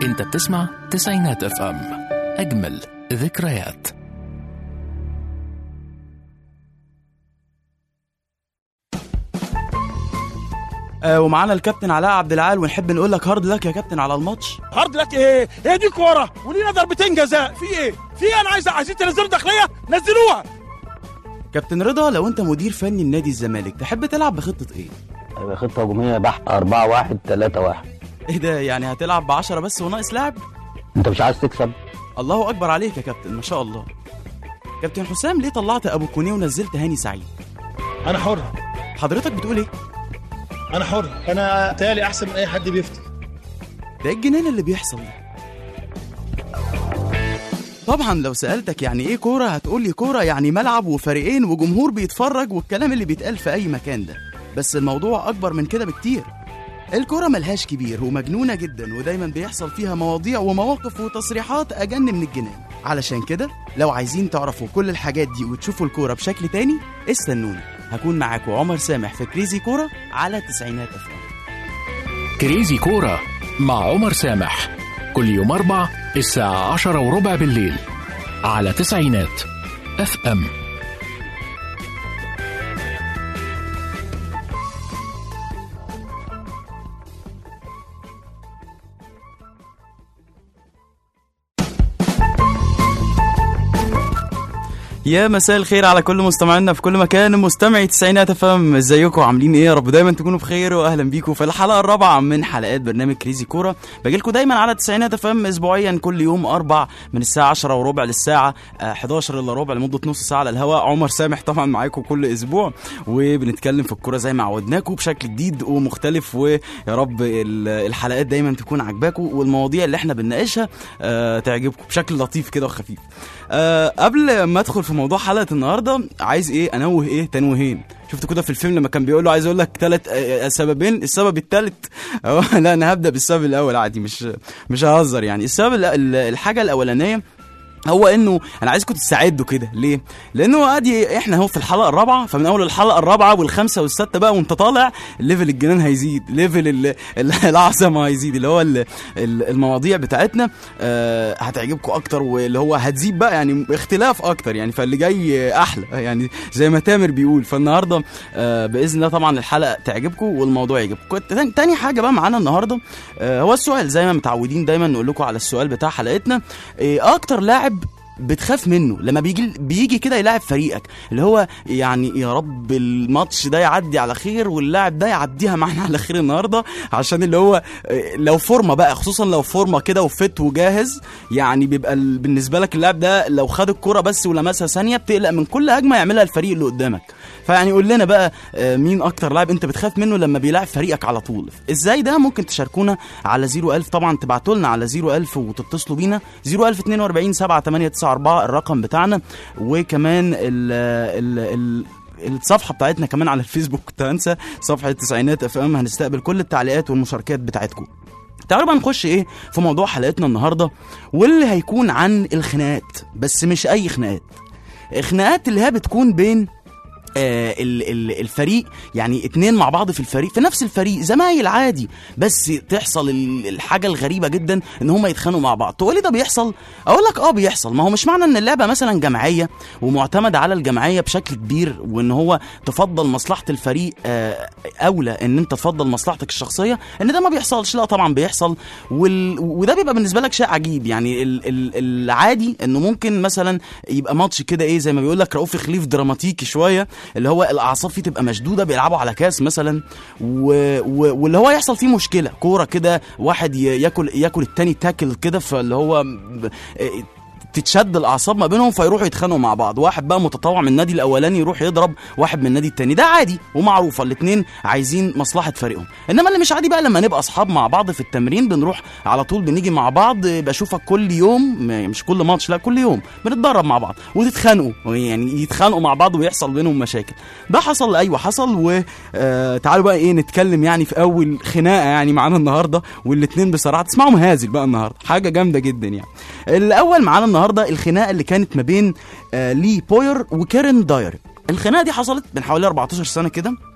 انت بتسمع تسعينات اف ام اجمل ذكريات آه ومعانا الكابتن علاء عبد العال ونحب نقول لك هارد لك يا كابتن على الماتش هارد لك ايه؟ هي دي كوره ولينا ضربتين جزاء في ايه؟ في ايه انا عايز عايزين تنزلوا داخليه؟ نزلوها كابتن رضا لو انت مدير فني لنادي الزمالك تحب تلعب بخطه ايه هيبقى خطة هجومية بحت 4 1 3 1 ايه ده يعني هتلعب بعشرة بس وناقص لاعب انت مش عايز تكسب الله اكبر عليك يا كابتن ما شاء الله كابتن حسام ليه طلعت ابو كونيه ونزلت هاني سعيد انا حر حضرتك بتقول ايه انا حر انا تالي احسن من اي حد بيفتي ده إيه الجنان اللي بيحصل ده طبعا لو سألتك يعني ايه كورة هتقولي كورة يعني ملعب وفريقين وجمهور بيتفرج والكلام اللي بيتقال في اي مكان ده بس الموضوع اكبر من كده بكتير الكرة ملهاش كبير ومجنونة جدا ودايما بيحصل فيها مواضيع ومواقف وتصريحات أجن من الجنان علشان كده لو عايزين تعرفوا كل الحاجات دي وتشوفوا الكورة بشكل تاني استنوني هكون معاكم عمر سامح في كريزي كورة على تسعينات أفلام كريزي كورة مع عمر سامح كل يوم أربع الساعة عشرة وربع بالليل على تسعينات اف ام يا مساء الخير على كل مستمعينا في كل مكان مستمعي تسعينات افهم ازيكم عاملين ايه يا رب دايما تكونوا بخير واهلا بيكم في الحلقه الرابعه من حلقات برنامج كريزي كوره باجي لكم دايما على تسعينات افهم اسبوعيا كل يوم اربع من الساعه 10 وربع للساعه آه، 11 الا ربع لمده نص ساعه على الهواء عمر سامح طبعا معاكم كل اسبوع وبنتكلم في الكوره زي ما عودناكم بشكل جديد ومختلف ويا رب ال- الحلقات دايما تكون عاجباكم والمواضيع اللي احنا بنناقشها آه، تعجبكم بشكل لطيف كده وخفيف آه قبل ما ادخل في موضوع حلقه النهارده عايز ايه انوه ايه تنويهين شفت كده في الفيلم لما كان بيقول له عايز اقول لك ثلاث سببين السبب الثالث لا انا هبدا بالسبب الاول عادي مش مش ههزر يعني السبب ال- ال- الحاجه الاولانيه هو انه انا عايزكم تستعدوا كده ليه؟ لانه ادي احنا اهو في الحلقه الرابعه فمن اول الحلقه الرابعه والخامسه والسادسه بقى وانت طالع ليفل الجنان هيزيد ليفل ال- ال- العظمه هيزيد اللي هو ال- ال- المواضيع بتاعتنا آه، هتعجبكم اكتر واللي هو هتزيد بقى يعني اختلاف اكتر يعني فاللي جاي احلى يعني زي ما تامر بيقول فالنهارده آه، باذن الله طبعا الحلقه تعجبكم والموضوع يعجبكم تاني- تاني حاجه بقى معانا النهارده آه، هو السؤال زي ما متعودين دايما نقول لكم على السؤال بتاع حلقتنا إيه اكتر لاعب بتخاف منه لما بيجي بيجي كده يلاعب فريقك اللي هو يعني يا رب الماتش ده يعدي على خير واللاعب ده يعديها معانا على خير النهارده عشان اللي هو إيه، لو فورمه بقى خصوصا لو فورمه كده وفت وجاهز يعني بيبقى ال- بالنسبه لك اللاعب ده لو خد الكرة بس ولمسها ثانيه بتقلق من كل هجمه يعملها الفريق اللي قدامك فيعني قول لنا بقى آه، مين اكتر لاعب انت بتخاف منه لما بيلاعب فريقك على طول ازاي ده ممكن تشاركونا على 01000 طبعا تبعتوا لنا على 01000 وتتصلوا بينا 01042 7894 الرقم بتاعنا وكمان ال ال ال الصفحه بتاعتنا كمان على الفيسبوك كنت هنسى صفحه تسعينات اف ام هنستقبل كل التعليقات والمشاركات بتاعتكم تعالوا بقى نخش ايه في موضوع حلقتنا النهارده واللي هيكون عن الخناقات بس مش اي خناقات خناقات اللي هي بتكون بين آه ال- ال- الفريق يعني اتنين مع بعض في الفريق في نفس الفريق زمايل عادي بس تحصل ال- الحاجه الغريبه جدا ان هم يتخانقوا مع بعض تقولي ده بيحصل اقول لك اه بيحصل ما هو مش معنى ان اللعبه مثلا جماعيه ومعتمده على الجماعيه بشكل كبير وان هو تفضل مصلحه الفريق آه اولى ان انت تفضل مصلحتك الشخصيه ان ده ما بيحصلش لا طبعا بيحصل وال... وده بيبقى بالنسبه لك شيء عجيب يعني ال... ال... العادي انه ممكن مثلا يبقى ماتش كده ايه زي ما بيقول لك رؤوف خليف دراماتيكي شويه اللي هو الاعصاب فيه تبقى مشدوده بيلعبوا على كاس مثلا و... و... واللي هو يحصل فيه مشكله كوره كده واحد ي... ياكل ياكل التاني تاكل كده فاللي هو ب- تتشد الاعصاب ما بينهم فيروحوا يتخانقوا مع بعض واحد بقى متطوع من النادي الاولاني يروح يضرب واحد من النادي التاني ده عادي ومعروفه الاثنين عايزين مصلحه فريقهم انما اللي مش عادي بقى لما نبقى اصحاب مع بعض في التمرين بنروح على طول بنيجي مع بعض بشوفك كل يوم م- مش كل ماتش لا كل يوم بنتدرب مع بعض وتتخانقوا يعني يتخانقوا مع بعض ويحصل بينهم مشاكل ده حصل ايوه حصل وتعالوا بقى ايه نتكلم يعني في اول خناقه يعني معانا النهارده والاثنين بصراحه تسمعوا مهازل بقى النهارده حاجه جامده جدا يعني الاول معانا النهارده الخناقه اللي كانت ما بين آه لي بوير وكيرن داير الخناقه دي حصلت من حوالي 14 سنه كده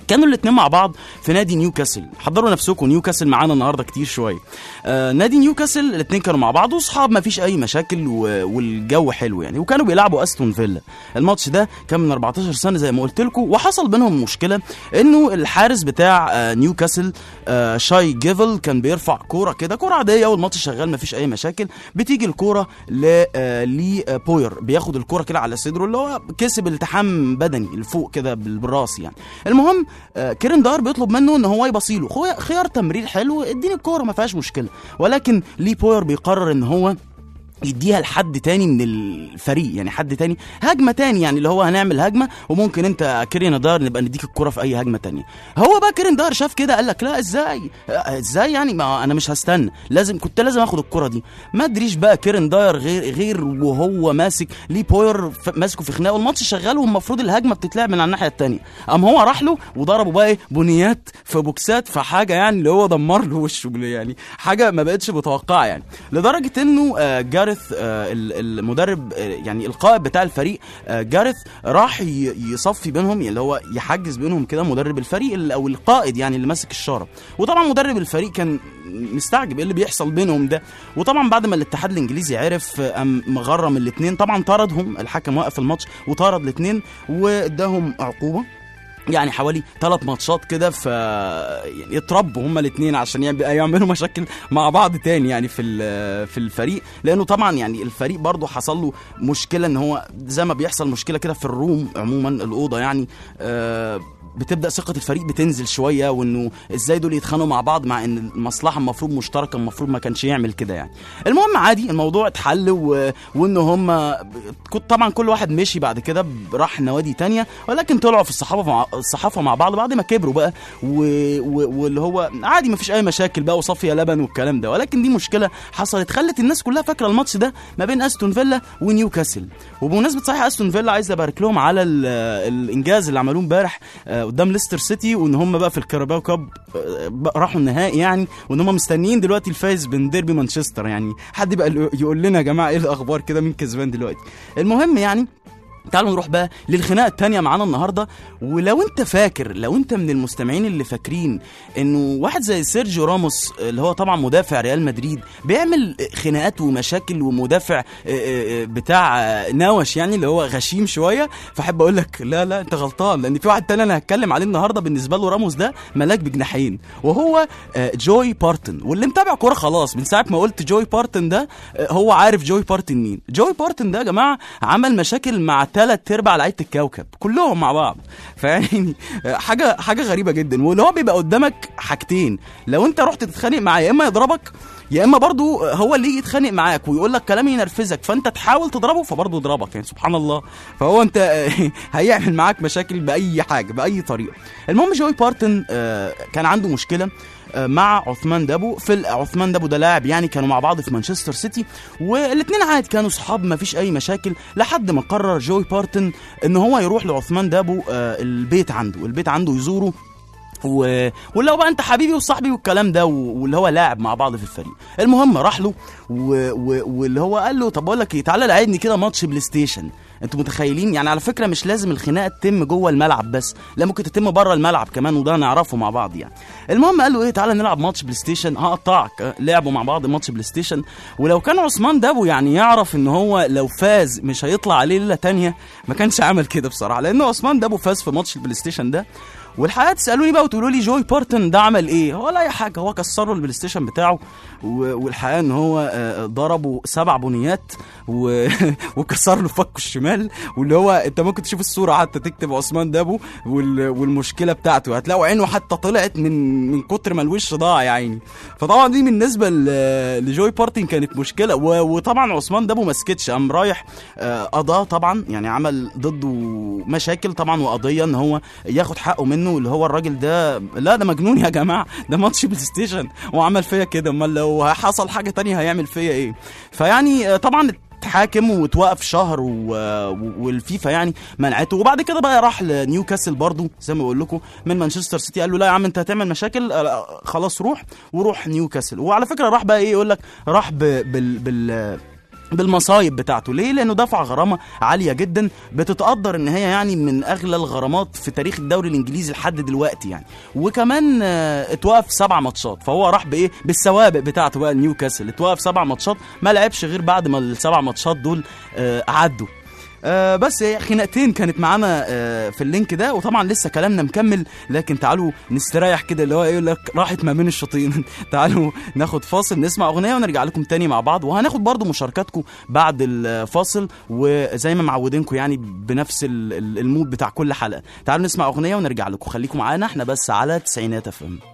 كانوا الاثنين مع بعض في نادي نيوكاسل حضروا نفسكم نيوكاسل معانا النهارده كتير شويه آه نادي نيوكاسل الاثنين كانوا مع بعض واصحاب ما فيش اي مشاكل و... والجو حلو يعني وكانوا بيلعبوا استون فيلا الماتش ده كان من 14 سنه زي ما قلت لكم وحصل بينهم مشكله انه الحارس بتاع آه نيوكاسل آه شاي جيفل كان بيرفع كوره كده كوره عاديه والماتش شغال ما فيش اي مشاكل بتيجي الكوره ل آه لبوير بياخد الكوره كده على صدره اللي هو كسب التحام بدني لفوق كده بال- بالراس يعني المهم آه، كيرن دار بيطلب منه ان هو يبصيله خو- خيار تمرير حلو اديني الكوره ما فيهاش مشكله ولكن لي بوير بيقرر ان هو يديها لحد تاني من الفريق يعني حد تاني هجمه تاني يعني اللي هو هنعمل هجمه وممكن انت كيرين دار نبقى نديك الكره في اي هجمه تانية هو بقى كيرين دار شاف كده قال لك لا ازاي آه، ازاي يعني ما انا مش هستنى لازم كنت لازم اخد الكره دي ما ادريش بقى كيرين داير غير غير وهو ماسك لي بوير ف- ماسكه في خناقه والماتش شغال والمفروض الهجمه بتتلعب من على الناحيه التانية قام هو راح له وضربه بقى ايه بنيات في بوكسات في حاجه يعني اللي هو دمر له وشه يعني حاجه ما بقتش متوقعه يعني لدرجه انه آه، جارث آه، ال- المدرب آه، يعني القائد بتاع الفريق آه، جارث راح ي- يصفي بينهم اللي هو يحجز بينهم كده مدرب الفريق ال- او القائد يعني اللي ماسك الشاره وطبعا مدرب الفريق كان مستعجب ايه اللي بيحصل بينهم ده وطبعا بعد ما الاتحاد الانجليزي عرف آه، قام مغرم الاثنين طبعا طردهم الحكم وقف الماتش وطرد الاثنين واداهم عقوبه يعني حوالي ثلاث ماتشات كده ف يعني اتربوا هما الاثنين عشان يعمل- يعملوا مشاكل مع بعض تاني يعني في ال- في الفريق لانه طبعا يعني الفريق برضه حصل له مشكله ان هو زي ما بيحصل مشكله كده في الروم عموما الاوضه يعني آه بتبدا ثقه الفريق بتنزل شويه وانه ازاي دول يتخانقوا مع بعض مع ان المصلحه المفروض مشتركه المفروض ما كانش يعمل كده يعني المهم عادي الموضوع اتحل و... وان هم كنت طبعا كل واحد مشي بعد كده راح نوادي تانية ولكن طلعوا في الصحافه مع الصحافه مع بعض بعد ما كبروا بقى و... و... واللي هو عادي ما فيش اي مشاكل بقى وصفيه لبن والكلام ده ولكن دي مشكله حصلت خلت الناس كلها فاكره الماتش ده ما بين استون فيلا ونيوكاسل وبمناسبه صحيح استون فيلا عايز ابارك لهم على ال... الانجاز اللي عملوه امبارح آه، قدام ليستر سيتي وان هم بقى في الكاراباو كاب آه، بقى راحوا النهائي يعني وان هم مستنيين دلوقتي الفايز بين ديربي مانشستر يعني حد بقى يقول لنا يا جماعه ايه الاخبار كده مين كسبان دلوقتي المهم يعني تعالوا نروح بقى للخناقه التانية معانا النهارده ولو انت فاكر لو انت من المستمعين اللي فاكرين انه واحد زي سيرجيو راموس اللي هو طبعا مدافع ريال مدريد بيعمل خناقات ومشاكل ومدافع آه، آه، آه، بتاع آه، نوش يعني اللي هو غشيم شويه فاحب اقول لك لا لا انت غلطان لان في واحد تاني انا هتكلم عليه النهارده بالنسبه له راموس ده ملاك بجناحين وهو آه، جوي بارتن واللي متابع كوره خلاص من ساعه ما قلت جوي بارتن ده آه، هو عارف جوي بارتن مين جوي بارتن ده يا جماعه عمل مشاكل مع ثلاث ارباع لعيبه الكوكب كلهم مع بعض فيعني آه، حاجه حاجه غريبه جدا واللي هو بيبقى قدامك حاجتين لو انت رحت تتخانق معاه يا اما يضربك يا اما برضو هو اللي يجي يتخانق معاك ويقول لك كلام ينرفزك فانت تحاول تضربه فبرضه يضربك يعني سبحان الله فهو انت هيعمل معاك مشاكل باي حاجه باي طريقه المهم جوي بارتن آه، كان عنده مشكله آه، مع عثمان دابو في ال- عثمان دابو ده لاعب يعني كانوا مع بعض في مانشستر سيتي والاثنين عادي كانوا صحاب ما فيش اي مشاكل لحد ما قرر جوي بارتن ان هو يروح لعثمان دابو آه، البيت عنده البيت عنده يزوره و... ولو بقى انت حبيبي وصاحبي والكلام ده و... واللي هو لاعب مع بعض في الفريق المهم راح له و... و... واللي هو قال له طب اقول لك ايه تعالى لعبني كده ماتش بلاي ستيشن انتوا متخيلين يعني على فكره مش لازم الخناقه تتم جوه الملعب بس لا ممكن تتم بره الملعب كمان وده نعرفه مع بعض يعني المهم قال له ايه تعالى نلعب ماتش بلاي ستيشن هقطعك اه، لعبوا مع بعض ماتش بلاي ستيشن ولو كان عثمان دابو يعني يعرف ان هو لو فاز مش هيطلع عليه ليله تانية ما كانش عمل كده بصراحه لان عثمان دابو فاز في ماتش البلاي ستيشن ده والحقيقه تسالوني بقى وتقولوا لي جوي بارتن ده عمل ايه هو ولا اي حاجه هو كسر له البلاي ستيشن بتاعه و- والحقيقه ان هو آه، ضربه سبع بنيات و... وكسر له فكه الشمال واللي هو انت ممكن تشوف الصوره حتى تكتب عثمان دابو وال... والمشكله بتاعته هتلاقوا عينه حتى طلعت من من كتر ما الوش ضاع يا عيني فطبعا دي بالنسبه ل... لجوي بارتن كانت مشكله و... وطبعا عثمان دابو ما سكتش قام رايح آه، قضاه طبعا يعني عمل ضده مشاكل طبعا وقضيه ان هو ياخد حقه منه اللي هو الراجل ده لا ده مجنون يا جماعه ده ماتش بلاي ستيشن وعمل فيا كده امال لو حصل حاجه تانية هيعمل فيا ايه فيعني آه، طبعا اتحاكم وتوقف شهر و... و- والفيفا يعني منعته وبعد كده بقى راح لنيوكاسل برضو زي ما بقول لكم من مانشستر سيتي قال له لا يا عم انت هتعمل مشاكل آه، لا، خلاص روح وروح نيوكاسل وعلى فكره راح بقى ايه يقول لك راح ب... بال... بال بالمصايب بتاعته ليه لانه دفع غرامه عاليه جدا بتتقدر ان هي يعني من اغلى الغرامات في تاريخ الدوري الانجليزي لحد دلوقتي يعني وكمان آه، اتوقف سبع ماتشات فهو راح بايه بالسوابق بتاعته بقى نيوكاسل اتوقف سبع ماتشات ما لعبش غير بعد ما السبع ماتشات دول آه، عدوا آه بس هي خناقتين كانت معانا آه في اللينك ده وطبعا لسه كلامنا مكمل لكن تعالوا نستريح كده اللي هو إيه يقول لك راحت ما بين الشوطين تعالوا ناخد فاصل نسمع اغنيه ونرجع لكم تاني مع بعض وهناخد برضو مشاركاتكم بعد الفاصل وزي ما معودينكم يعني بنفس ال- ال- المود بتاع كل حلقه تعالوا نسمع اغنيه ونرجع لكم خليكم معانا احنا بس على تسعينات اف ام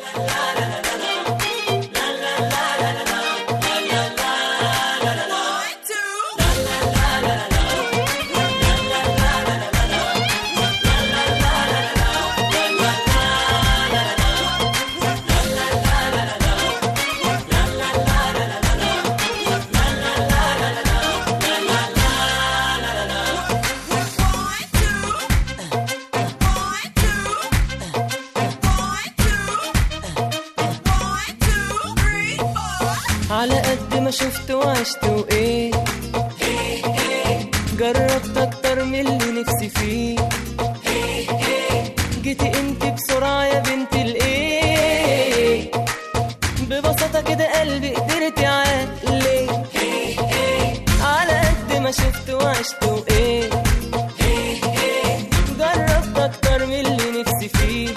على قد ما شفت وعشت وايه جربت اكتر من اللي نفسي فيه جيتي انت بسرعة يا بنت الايه ببساطة كده قلبي قدرت عليه على قد ما شفت وعشت وايه جربت اكتر من اللي نفسي فيه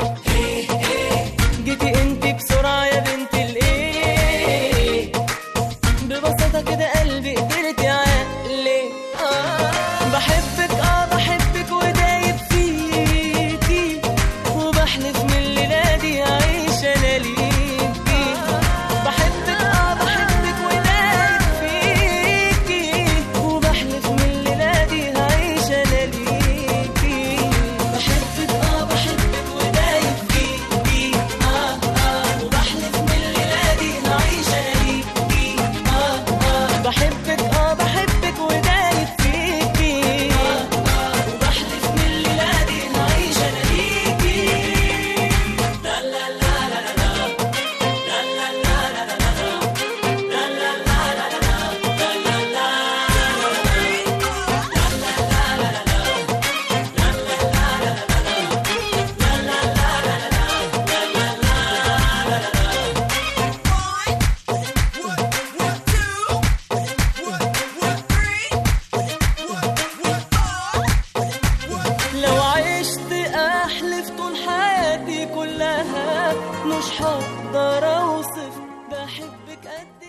جيتي انت بسرعة يا بنت الايه ببساطة كده قلبي قدرت يعلي آه بحبك اه بحبك ودايب فيكي وبحلف من الليلة دي هعيش انا ليكي بحبك اه بحبك ودايب فيكي وبحلف من الليلة دي هعيش انا ليكي بحبك اه بحبك ودايب فيكي اه اه وبحلف من الليلة دي هعيش انا ليكي اه اه بحبك اه بحبك ودايب فيكي اه اه وبحلف من الليلة دي هعيش انا ليكي لو عشت احلف طول حياتي كلها مش هقدر اوصف بحبك قد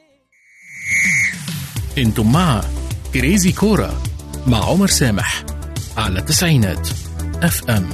ايه انتم مع كريزي كورة مع عمر سامح على تسعينات اف ام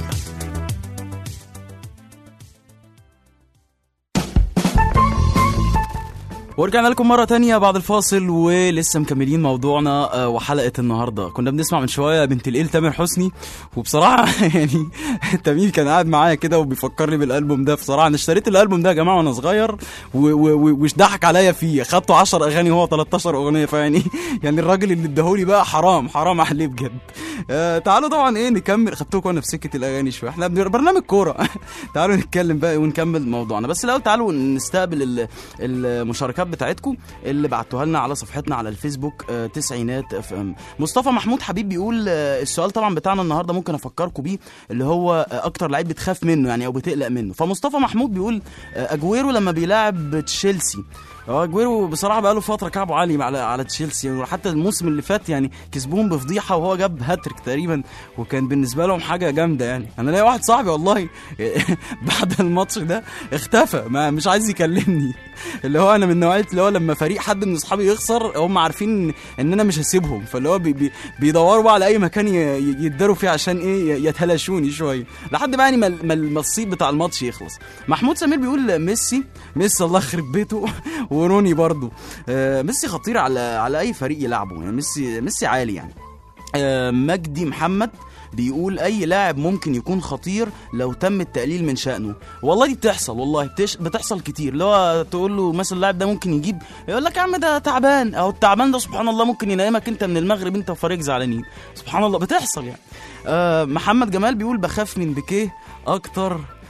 ورجعنا لكم مرة تانية بعد الفاصل ولسه مكملين موضوعنا آه، وحلقة النهاردة كنا بنسمع من شوية بنت الإيل تامر حسني وبصراحة يعني تميم كان قاعد معايا كده وبيفكرني بالألبوم ده بصراحة أنا اشتريت الألبوم ده يا جماعة وأنا صغير و- و- و- وش ضحك عليا فيه خدته 10 أغاني وهو 13 أغنية فيعني يعني الراجل اللي اداهولي بقى حرام حرام عليه بجد آه تعالوا طبعا ايه نكمل خدتوكم وانا في سكه الاغاني شويه احنا بن- برنامج كوره تعالوا نتكلم بقى ونكمل موضوعنا بس الاول تعالوا نستقبل ال- المشاركات بتاعتكم اللي بعتوها لنا على صفحتنا على الفيسبوك آه، تسعينات اف ام مصطفى محمود حبيب بيقول آه، السؤال طبعا بتاعنا النهارده ممكن افكركم بيه اللي هو آه، اكتر لعيب بتخاف منه يعني او بتقلق منه فمصطفى محمود بيقول آه، اجويرو لما بيلاعب تشيلسي هو اجويرو بصراحه بقى له فتره كعبه عالي على على تشيلسي وحتى الموسم اللي فات يعني كسبوهم بفضيحه وهو جاب هاتريك تقريبا وكان بالنسبه لهم حاجه جامده يعني انا ليا واحد صاحبي والله بعد الماتش ده اختفى ما مش عايز يكلمني اللي هو انا من نوعيه اللي هو لما فريق حد من اصحابي يخسر هم عارفين ان انا مش هسيبهم فاللي هو بي بي بيدوروا بقى على اي مكان ي- ي- يتداروا فيه عشان ايه يتهلشوني شويه لحد بقى يعني ما ما النصيب بتاع الماتش يخلص محمود سمير بيقول ميسي ميسي الله يخرب بيته وروني برضو آه، ميسي خطير على على اي فريق يلعبه يعني ميسي ميسي عالي يعني آه، مجدي محمد بيقول اي لاعب ممكن يكون خطير لو تم التقليل من شأنه والله دي بتحصل والله بتش... بتحصل كتير اللي هو تقول له مثلا اللاعب ده ممكن يجيب يقول لك يا عم ده تعبان او التعبان ده سبحان الله ممكن ينامك انت من المغرب انت وفريق زعلانين سبحان الله بتحصل يعني آه محمد جمال بيقول بخاف من بيكيه اكتر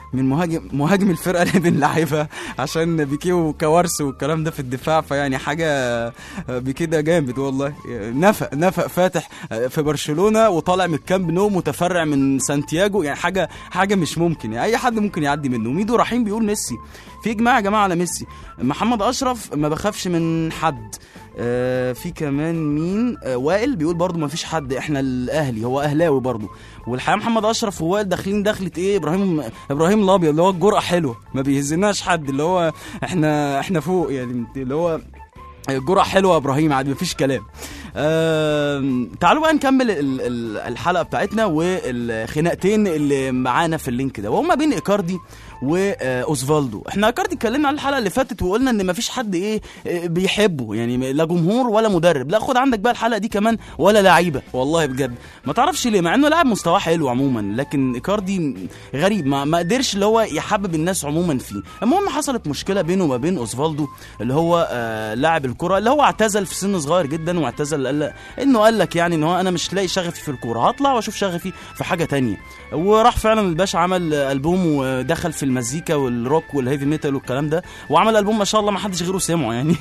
من مهاجم مهاجم الفرقه اللي بنلعبها عشان بيكيه وكوارث والكلام ده في الدفاع فيعني حاجه بيكيه ده جامد والله نفق نفق فاتح في برشلونه وطالع من الكامب نو متفرع من سانتياجو يعني حاجه حاجه مش ممكن يعني اي حد ممكن يعدي منه ميدو رحيم بيقول ميسي في اجماع يا جماعه على ميسي محمد اشرف ما بخافش من حد آه في كمان مين آه وائل بيقول برضو ما فيش حد احنا الاهلي هو اهلاوي برضو والحقيقه محمد اشرف ووائل داخلين دخلة ايه ابراهيم ابراهيم الابيض اللي هو الجرأه حلوه ما بيهزناش حد اللي هو احنا احنا فوق يعني اللي هو جرعة حلوة يا ابراهيم عادي مفيش كلام آه تعالوا بقى نكمل ال- ال- الحلقة بتاعتنا والخناقتين اللي معانا في اللينك ده وهما بين ايكاردي واوزفالدو احنا ايكاردي اتكلمنا على الحلقة اللي فاتت وقلنا ان مفيش حد ايه آه، بيحبه يعني لا جمهور ولا مدرب لا خد عندك بقى الحلقة دي كمان ولا لعيبة والله بجد ما تعرفش ليه مع انه لاعب مستواه حلو عموما لكن ايكاردي غريب ما, ما قدرش اللي هو يحبب الناس عموما فيه المهم حصلت مشكلة بينه وما بين اوزفالدو اللي هو آه لاعب الكرة اللي هو اعتزل في سن صغير جدا واعتزل قال انه قال لك يعني ان هو انا مش لاقي شغفي في الكوره هطلع واشوف شغفي في حاجه تانية وراح فعلا الباشا عمل البوم ودخل في المزيكا والروك والهيفي ميتال والكلام ده وعمل البوم ما شاء الله ما حدش غيره سمعه يعني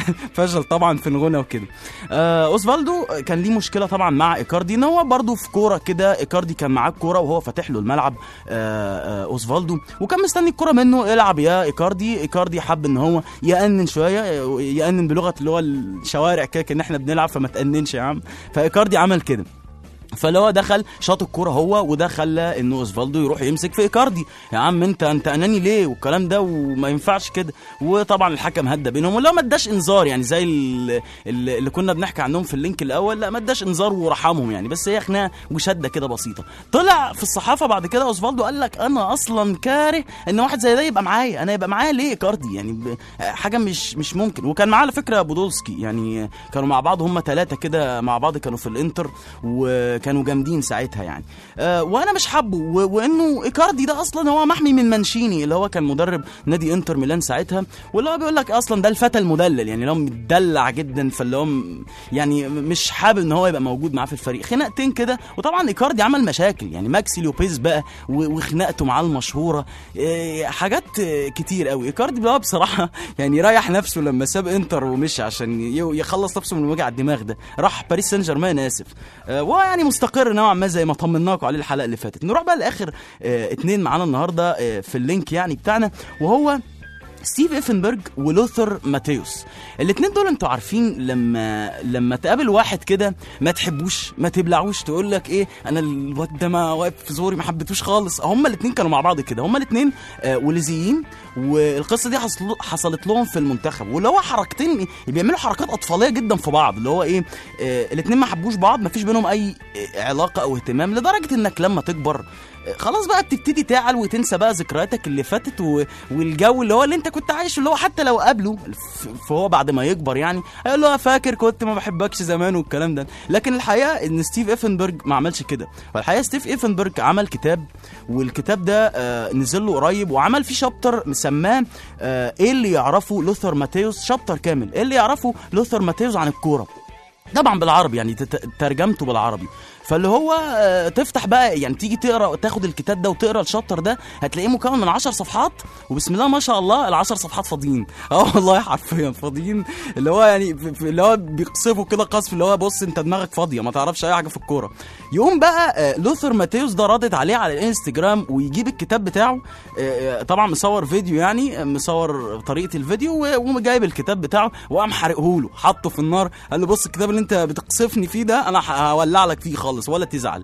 فشل طبعا في الغنى وكده آه اوزفالدو كان ليه مشكله طبعا مع ايكاردي ان هو برده في كوره كده ايكاردي كان معاه الكوره وهو فاتح له الملعب آه آه اوزفالدو وكان مستني الكوره منه العب يا ايكاردي ايكاردي حب ان هو يأنن شويه يأنن بلغه اللي هو الشوارع كده كان احنا بنلعب فما تأننش يا عم فايكاردي عمل كده فاللي هو دخل شاط الكوره هو وده خلى انه اوزفالدو يروح يمسك في ايكاردي يا عم انت انت اناني ليه والكلام ده وما ينفعش كده وطبعا الحكم هدى بينهم ولو ما اداش انذار يعني زي ال- ال- اللي كنا بنحكي عنهم في اللينك الاول لا ما اداش انذار ورحمهم يعني بس هي خناقه وشده كده بسيطه طلع في الصحافه بعد كده اوزفالدو قال لك انا اصلا كاره ان واحد زي ده يبقى معايا انا يبقى معايا ليه ايكاردي يعني ب- حاجه مش مش ممكن وكان معاه على فكره بودولسكي يعني كانوا مع بعض هم ثلاثه كده مع بعض كانوا في الانتر وكانوا جامدين ساعتها يعني أه وانا مش حابه و- وانه ايكاردي ده اصلا هو محمي من مانشيني اللي هو كان مدرب نادي انتر ميلان ساعتها واللي هو بيقول لك اصلا ده الفتى المدلل يعني اللي هو متدلع جدا فاللي هو م- يعني مش حابب ان هو يبقى موجود معاه في الفريق خناقتين كده وطبعا ايكاردي عمل مشاكل يعني ماكسي لوبيز بقى و- وخناقته معاه المشهوره إيه، حاجات آه، كتير قوي ايكاردي بقى بصراحه يعني ريح نفسه لما ساب انتر ومشي عشان ي- يخلص نفسه من وجع الدماغ ده راح باريس سان جيرمان اسف آه، وهو يعني مستقر نوعا ما زي ما طمناكم عليه الحلقه اللي فاتت نروح بقى لاخر آه، اتنين معانا النهارده آه، في اللينك يعني بتاعنا وهو ستيف ايفنبرج ولوثر ماتيوس الاثنين دول انتوا عارفين لما لما تقابل واحد كده ما تحبوش ما تبلعوش تقول لك ايه انا الواد ده ما واقف في زوري ما حبيتوش خالص هما الاثنين كانوا مع بعض كده هما الاثنين آه وليزيين والقصه دي حصل حصلت لهم في المنتخب واللي هو حركتين بيعملوا حركات اطفاليه جدا في بعض اللي هو ايه آه الاثنين ما حبوش بعض ما فيش بينهم اي آه، علاقه او اهتمام لدرجه انك لما تكبر خلاص بقى بتبتدي تعل وتنسى بقى ذكرياتك اللي فاتت و... والجو اللي هو اللي انت كنت عايشه اللي هو حتى لو قابله ف- فهو بعد ما يكبر يعني هيقول له فاكر كنت ما بحبكش زمان والكلام ده لكن الحقيقه ان ستيف ايفنبرج ما عملش كده والحقيقه ستيف ايفنبرج عمل كتاب والكتاب ده آه نزل له قريب وعمل فيه شابتر مسماه آه ايه اللي يعرفه لوثر ماتيوس شابتر كامل ايه اللي يعرفه لوثر ماتيوس عن الكوره طبعا بالعربي يعني تت- ترجمته بالعربي فاللي هو آه، تفتح بقى يعني تيجي تقرا تاخد الكتاب ده وتقرا الشابتر ده هتلاقيه مكون من 10 صفحات وبسم الله ما شاء الله ال 10 صفحات فاضيين اه والله حرفيا فاضيين اللي هو يعني في- في- اللي هو بيقصفوا كده قصف اللي هو بص انت دماغك فاضيه ما تعرفش اي حاجه في الكوره يقوم بقى آه، لوثر ماتيوس ده ردت عليه على الانستجرام ويجيب الكتاب بتاعه آه، آه، طبعا مصور فيديو يعني آه، مصور طريقه الفيديو و- وقام جايب الكتاب بتاعه وقام حرقه له حطه في النار قال له بص الكتاب اللي انت بتقصفني فيه ده انا ه- هولع لك فيه خالص ولا تزعل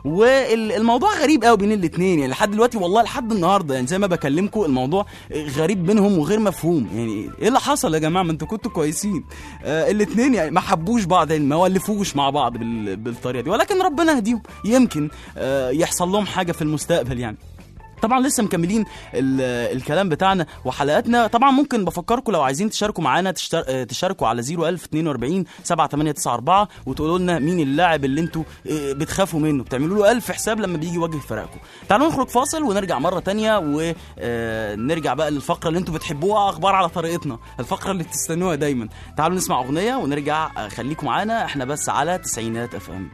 والموضوع غريب قوي بين الاثنين يعني لحد دلوقتي والله لحد النهارده يعني زي ما بكلمكم الموضوع غريب بينهم وغير مفهوم يعني ايه اللي حصل يا جماعه ما انتوا كنتوا كويسين آه الاثنين يعني ما حبوش بعض يعني ما ولفوش مع بعض بال- بالطريقه دي ولكن ربنا يهديهم يمكن آه يحصل لهم حاجه في المستقبل يعني طبعا لسه مكملين ال- الكلام بتاعنا وحلقاتنا طبعا ممكن بفكركم لو عايزين تشاركوا معانا تشتر... آه، تشاركوا على 01042 7894 وتقولوا لنا مين اللاعب اللي انتوا آه، بتخافوا منه بتعملوا له ألف حساب لما بيجي يواجه فرقكم تعالوا نخرج فاصل ونرجع مرة تانية ونرجع بقى للفقرة اللي انتوا بتحبوها اخبار على طريقتنا الفقرة اللي بتستنوها دايما تعالوا نسمع اغنية ونرجع آه، خليكم معانا احنا بس على تسعينات اف ام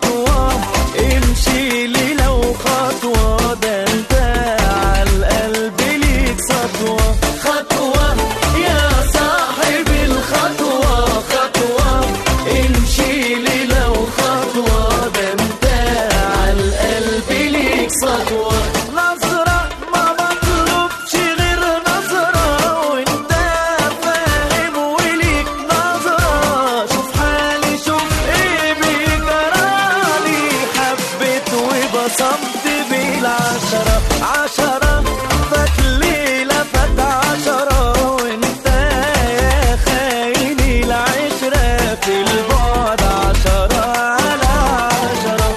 خطوة امشي لي لو خطوة ده انت عالقلب ليك سطوة خطوة يا صاحب الخطوة خطوة امشي لي لو خطوة ده انت عالقلب ليك سطوة نظرة ما مطلوبش غير نظرة وانت فاهم وليك نظرة شوف حالي شوف ايه بيجرالي حبيت وبصمت بالعشرة عشرة فات ليلة فات عشرة وانت يا خايني العشرة في البعد عشرة على عشرة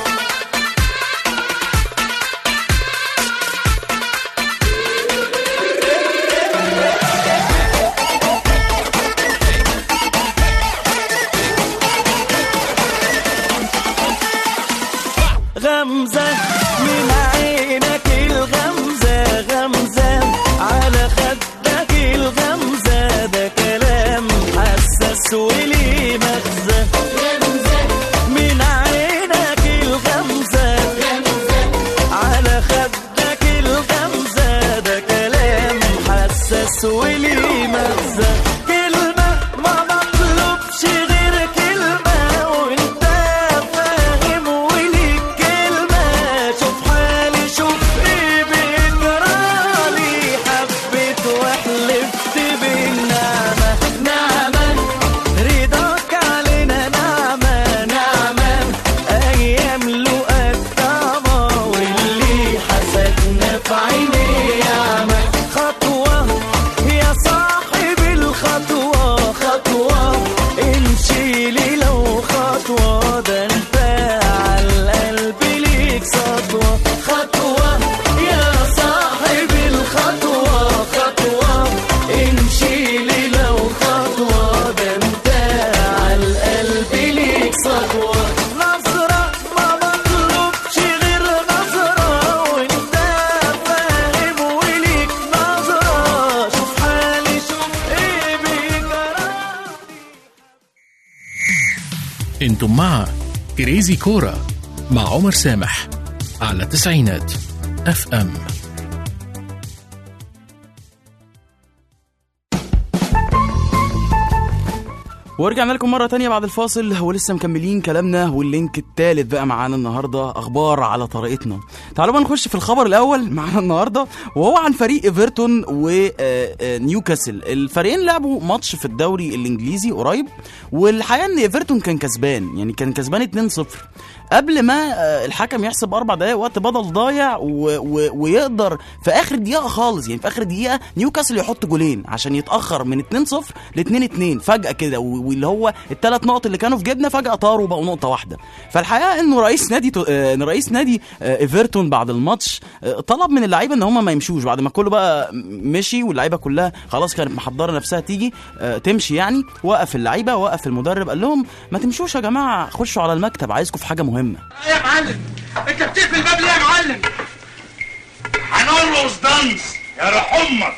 غمزة من عينك الغمزة غمزة على خدك الغمزة ده كلام حساس وليه مغزى من عينك الغمزة على خدك الغمزة ده كلام حساس وليه مغزى كلمة ما مطلوبش غير كلمة وانت فاهم وليك كلمة شوف حالي شوف ايه بيجرالي حبيت وحلفت بالنعمة نعمة رضاك علينا نعمة نعمة أيام لقاك طعمة واللي حسدنا في عيني يعمى خطوة يا صاحب الخطوة خطوة امشي لي لو خطوة ده انت عالقلب ليك سطوة خطوة يا صاحب الخطوة خطوة امشي لي لو خطوة ده انت عالقلب ليك سطوة نظرة ما مطلوبش غير نظرة وانت فاهم وليك نظرة شوف حالي شوف ايه بيجرالي انتم مع كريزي كورة مع عمر سامح على تسعينات اف ام ورجعنا لكم مرة تانية بعد الفاصل ولسه مكملين كلامنا واللينك التالت بقى معانا النهاردة أخبار على طريقتنا تعالوا بقى نخش في الخبر الأول معانا النهاردة وهو عن فريق إيفرتون ونيوكاسل الفريقين لعبوا ماتش في الدوري الإنجليزي قريب والحقيقة إن إيفرتون كان كسبان يعني كان كسبان 2-0 قبل ما آه، الحكم يحسب اربع دقايق وقت بدل ضايع و... و... ويقدر في اخر دقيقه خالص يعني في اخر دقيقه نيوكاسل يحط جولين عشان يتاخر من 2-0 ل 2-2 فجاه كده و... واللي هو الثلاث نقط اللي كانوا في جيبنا فجاه طاروا بقوا نقطه واحده فالحقيقه انه رئيس نادي تو... آه، إن رئيس نادي آه، ايفرتون بعد الماتش آه، طلب من اللعيبه ان هم ما يمشوش بعد ما كله بقى مشي واللعيبه كلها خلاص كانت محضره نفسها تيجي آه، تمشي يعني وقف اللعيبه وقف المدرب قال لهم ما تمشوش يا جماعه خشوا على المكتب عايزكم في حاجه مهمه يا معلم انت بتقفل الباب ليه يا معلم هنرقص دانس يا روح امك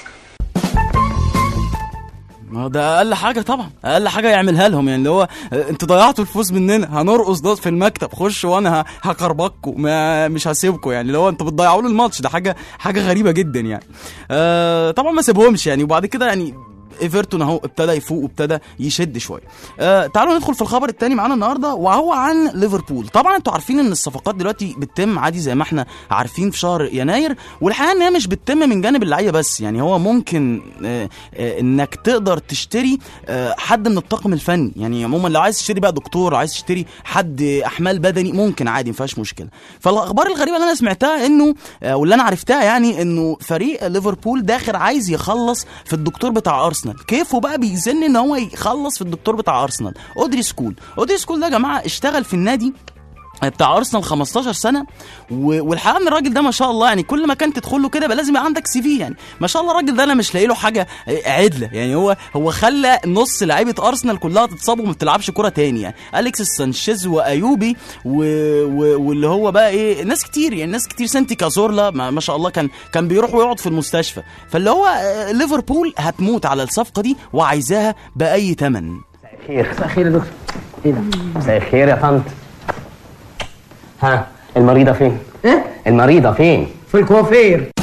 ما هو ده اقل حاجه طبعا اقل حاجه يعملها لهم يعني اللي هو آه، انتوا ضيعتوا الفوز مننا هنرقص ده في المكتب خشوا وانا ه- هكربكوا ما مش هسيبكم يعني اللي هو انتوا بتضيعوا لي الماتش ده حاجه حاجه غريبه جدا يعني آه طبعا ما سيبهمش يعني وبعد كده يعني ايفرتون اهو ابتدى يفوق وابتدى يشد شويه. آه تعالوا ندخل في الخبر الثاني معانا النهارده وهو عن ليفربول. طبعا انتوا عارفين ان الصفقات دلوقتي بتتم عادي زي ما احنا عارفين في شهر يناير والحقيقه ان هي مش بتتم من جانب اللعيبه بس يعني هو ممكن آه آه انك تقدر تشتري آه حد من الطاقم الفني يعني عموما لو عايز تشتري بقى دكتور عايز تشتري حد احمال بدني ممكن عادي ما فيهاش مشكله. فالاخبار الغريبه اللي انا سمعتها انه آه واللي انا عرفتها يعني انه فريق ليفربول داخل عايز يخلص في الدكتور بتاع ارسنال كيفه بقى بيزن ان هو يخلص في الدكتور بتاع ارسنال اودري سكول اودري سكول ده يا جماعه اشتغل في النادي بتاع ارسنال 15 سنه و- والحقيقه ان الراجل ده ما شاء الله يعني كل مكان تدخل له كده بقى لازم يبقى عندك سي في يعني ما شاء الله الراجل ده انا مش لاقي له حاجه عدله يعني هو هو خلى نص لعيبه ارسنال كلها تتصاب وما بتلعبش كوره تاني يعني اليكس سانشيز وايوبي و... و... واللي هو بقى ايه ناس كتير يعني ناس كتير سانتي كازورلا ما, ما شاء الله كان كان بيروح ويقعد في المستشفى فاللي هو آه، ليفربول هتموت على الصفقه دي وعايزاها باي ثمن خير مساء الخير يا دكتور ايه ده مساء الخير يا طنط ها المريضة فين؟ ايه المريضة فين؟ في الكوافير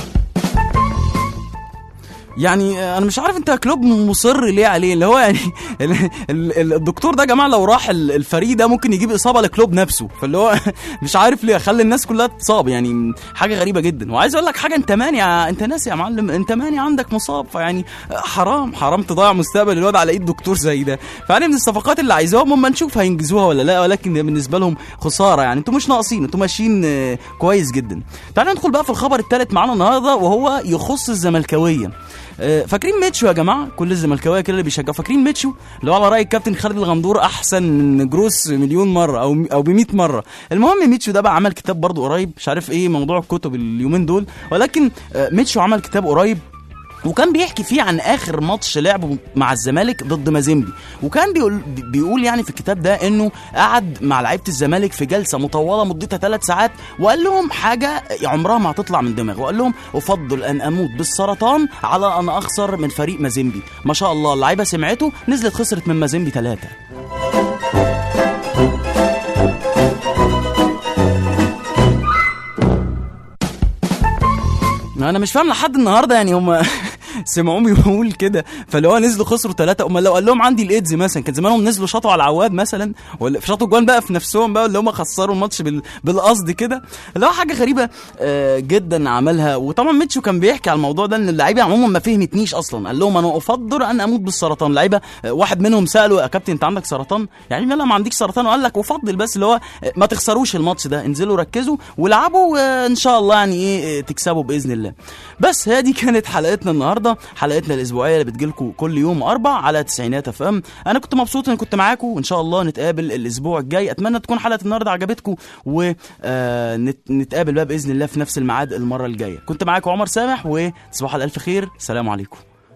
يعني آه، انا مش عارف انت كلوب مصر ليه عليه اللي هو يعني ال- ال- ال- الدكتور ده يا جماعه لو راح ال- الفريق ده ممكن يجيب اصابه لكلوب نفسه فاللي هو مش عارف ليه خلي الناس كلها تصاب يعني حاجه غريبه جدا وعايز اقول لك حاجه انت ماني يا- انت ناسي يا معلم انت ماني عندك مصاب فيعني آه، حرام حرام تضيع مستقبل الواد على ايد دكتور زي ده فيعني من الصفقات اللي عايزاهم اما نشوف هينجزوها ولا لا ولكن بالنسبه لهم خساره يعني انتوا مش ناقصين انتوا ماشيين آه، كويس جدا تعالوا ندخل بقى في الخبر الثالث معانا النهارده وهو يخص الزملكاويه آه، فاكرين ميتشو يا جماعه كل الزملكاويه كده اللي بيشجعوا فاكرين ميتشو اللي هو على راي الكابتن خالد الغندور احسن من جروس مليون مره او او ب 100 مره المهم ميتشو ده بقى عمل كتاب برضه قريب مش عارف ايه موضوع الكتب اليومين دول ولكن آه، ميتشو عمل كتاب قريب وكان بيحكي فيه عن اخر ماتش لعبه مع الزمالك ضد مازيمبي وكان بيقول بيقول يعني في الكتاب ده انه قعد مع لعيبه الزمالك في جلسه مطوله مدتها ثلاث ساعات وقال لهم حاجه عمرها ما هتطلع من دماغه وقال لهم افضل ان اموت بالسرطان على ان اخسر من فريق مازيمبي ما شاء الله اللعيبه سمعته نزلت خسرت من مازيمبي ثلاثه انا مش فاهم لحد النهارده يعني هم سمعوه بيقول كده فاللي هو نزلوا خسروا ثلاثه امال لو قال لهم عندي الايدز مثلا كان زمانهم نزلوا شطوا على العواد مثلا ولا شطوا جوان بقى في نفسهم بقى اللي هم خسروا الماتش بال... بالقصد كده اللي هو حاجه غريبه آه جدا عملها وطبعا ميتشو كان بيحكي على الموضوع ده ان اللعيبه عموما ما فهمتنيش اصلا قال لهم انا افضل ان اموت بالسرطان لعيبه آه واحد منهم ساله يا كابتن انت عندك سرطان يعني لا ما عنديش سرطان وقال لك افضل بس اللي هو آه، ما تخسروش الماتش ده انزلوا ركزوا والعبوا وان شاء الله يعني ايه آه، تكسبوا باذن الله بس هي دي كانت حلقتنا النهارده حلقتنا الاسبوعيه اللي بتجيلكم كل يوم اربع على تسعينات اف ام انا كنت مبسوط اني كنت معاكم وان شاء الله نتقابل الاسبوع الجاي اتمنى تكون حلقه النهارده عجبتكم ونتقابل بقى باذن الله في نفس الميعاد المره الجايه كنت معاكم عمر سامح وتصبحوا على الف خير سلام عليكم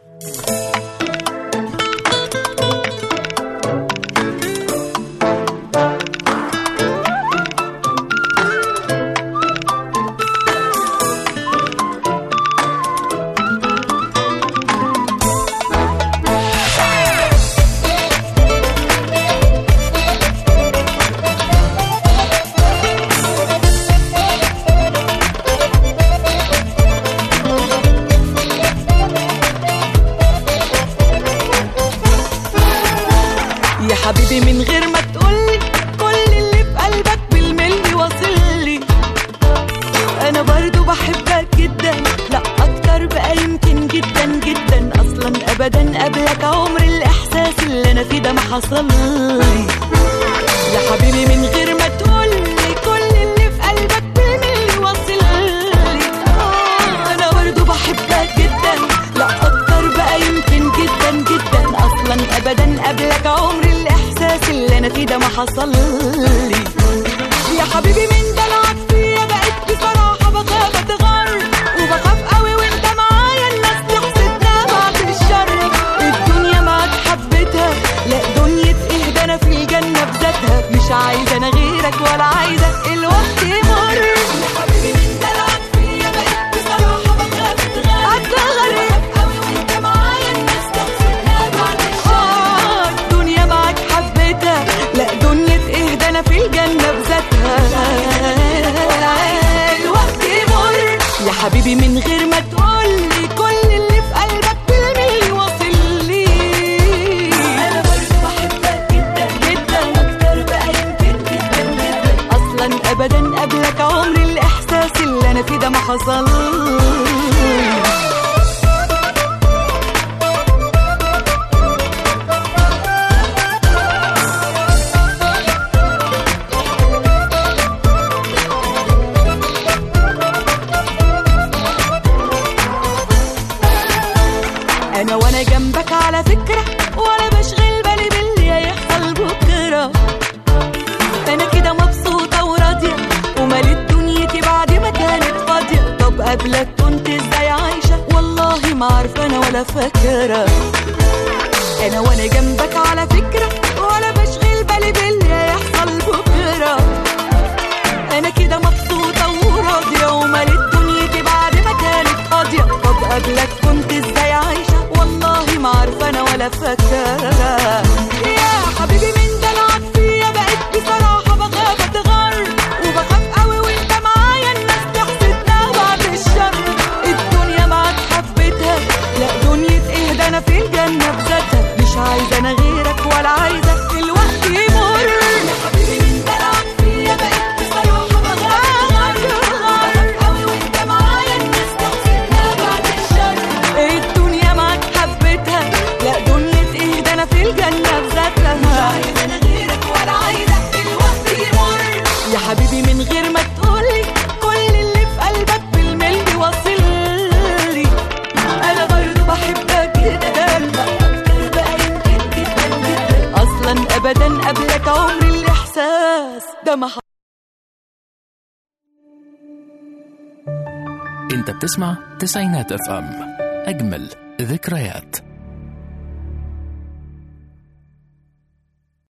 يا حبيبي من غير ما تقولي كل اللي في قلبك بالملي واصلي انا برضو بحبك جدا لا اكتر بقى يمكن جدا جدا اصلا ابدا قبلك عمر الاحساس اللي انا فيه ده ما حصلي يا حبيبي من غير ما تقولي كل اللي في قلبك بالملي واصلي آه، انا برضو بحبك جدا لا اكتر بقى يمكن جدا جدا اصلا ابدا قبلك عمر الاحساس اللي انا فيه ده ما حصلي يا حبيبي من دلعك فيا بقيت بصراحة بخاف اتغر وبخاف قوي وانت معايا الناس تحسدنا بعد الشر الدنيا معاك حبتها لا دنيا ايه ده انا في الجنة بذاتها مش عايزة انا غيرك ولا عايزة الوقت يمر يا حبيبي من دلعك فيا بقيت بصراحة بخاف اتغر اتغر قوي وانت معايا الناس تحسدنا بعد الشر الدنيا معاك حبتها لا دنيا ايه ده انا في الجنة بذاتها الوقت يمر يا حبيبي من غير ما تقولي كل اللي في قلبك بالملي واصل لي انا برضه بحبك جدا جدا اكتر بقى يمكن جدا جدا اصلا ابدا قبلك عمر الاحساس اللي انا فيه ده ما حصل انا وانا جنبك على فكرة ولا بشغل بالي باللي هيحصل بكرة انا كده مبسوطة وراضية ومالت دنيتي بعد ما كانت فاضية طب قبلك كنت ازاي عايشة والله ما عارفة انا ولا فاكرة انا وانا جنبك على فكرة ولا بشغل بالي باللي هيحصل بكرة انا كده مبسوطة وراضية ومالت دنيتي بعد ما كانت فاضية طب قبلك كنت ازاي عايشة والله ما عارفة انا ولا فاكرة يا حبيبي من دلعك فيا بقيت بصراحة بخاف اتغر وبخاف عمري الإحساس ده ما انت بتسمع تسعينات اف ام اجمل ذكريات